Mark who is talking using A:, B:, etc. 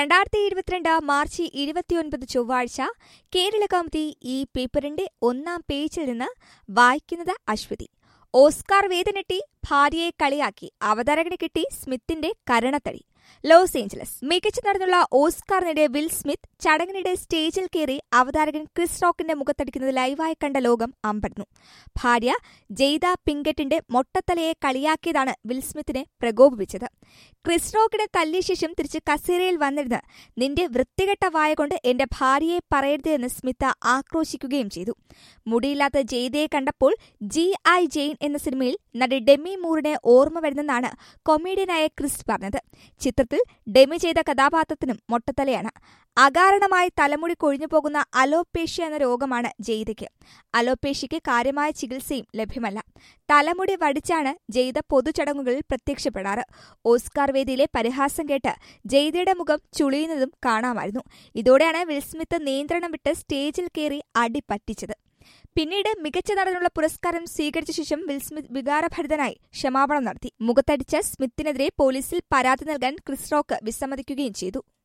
A: രണ്ടായിരത്തി ഇരുപത്തിരണ്ട് മാർച്ച് ഇരുപത്തിയൊൻപത് ചൊവ്വാഴ്ച കേരള കൗമുദി ഈ പേപ്പറിന്റെ ഒന്നാം പേജിൽ നിന്ന് വായിക്കുന്നത് അശ്വതി ഓസ്കാർ വേദനെട്ടി ഭാര്യയെ കളിയാക്കി അവതാരകന് കിട്ടി സ്മിത്തിന്റെ കരണത്തടി ലോസ് ഏഞ്ചലസ് മികച്ച നടന്നുള്ള ഓസ്കാർ നേടിയ വിൽ സ്മിത്ത് ചടങ്ങിനിടെ സ്റ്റേജിൽ കയറി അവതാരകൻ ക്രിസ് റോക്കിന്റെ മുഖത്തടിക്കുന്നത് ലൈവായി കണ്ട ലോകം അമ്പരന്നു ഭാര്യ ജെയ്ത പിങ്കറ്റിന്റെ മൊട്ടത്തലയെ കളിയാക്കിയതാണ് വിൽ സ്മിത്തിനെ പ്രകോപിപ്പിച്ചത് ക്രിസ് റോക്കിനെ തല്ലിയ ശേഷം തിരിച്ച് കസേരയിൽ വന്നിരുന്ന് നിന്റെ വൃത്തികെട്ട വായ കൊണ്ട് എന്റെ ഭാര്യയെ പറയരുത് എന്ന് സ്മിത്ത ആക്രോശിക്കുകയും ചെയ്തു മുടിയില്ലാത്ത ജെയ്തയെ കണ്ടപ്പോൾ ജി ഐ ജെയിൻ എന്ന സിനിമയിൽ നടി ഡെമി മൂറിനെ ഓർമ്മ വരുന്നെന്നാണ് കൊമേഡിയനായ ക്രിസ് പറഞ്ഞത് ചിത്രത്തിൽ ഡെമി ചെയ്ത കഥാപാത്രത്തിനും മൊട്ടത്തലയാണ് അകാരണമായി തലമുടി കൊഴിഞ്ഞു പോകുന്ന അലോപേഷ്യ എന്ന രോഗമാണ് ജെയ്തയ്ക്ക് അലോപേഷ്യയ്ക്ക് കാര്യമായ ചികിത്സയും ലഭ്യമല്ല തലമുടി വടിച്ചാണ് ജെയ്ത പൊതുചടങ്ങുകളിൽ പ്രത്യക്ഷപ്പെടാറ് ഓസ്കാർ വേദിയിലെ പരിഹാസം കേട്ട് ജെയ്തയുടെ മുഖം ചുളിയുന്നതും കാണാമായിരുന്നു ഇതോടെയാണ് വിൽസ്മിത്ത് നിയന്ത്രണം വിട്ട് സ്റ്റേജിൽ കയറി അടി പറ്റിച്ചത് പിന്നീട് മികച്ച നടനുള്ള പുരസ്കാരം സ്വീകരിച്ച ശേഷം വിൽസ്മിത്ത് വികാരഭരിതനായി ക്ഷമാപണം നടത്തി മുഖത്തടിച്ച സ്മിത്തിനെതിരെ പോലീസിൽ പരാതി നൽകാൻ ക്രിസ് റോക്ക് വിസമ്മതിക്കുകയും ചെയ്തു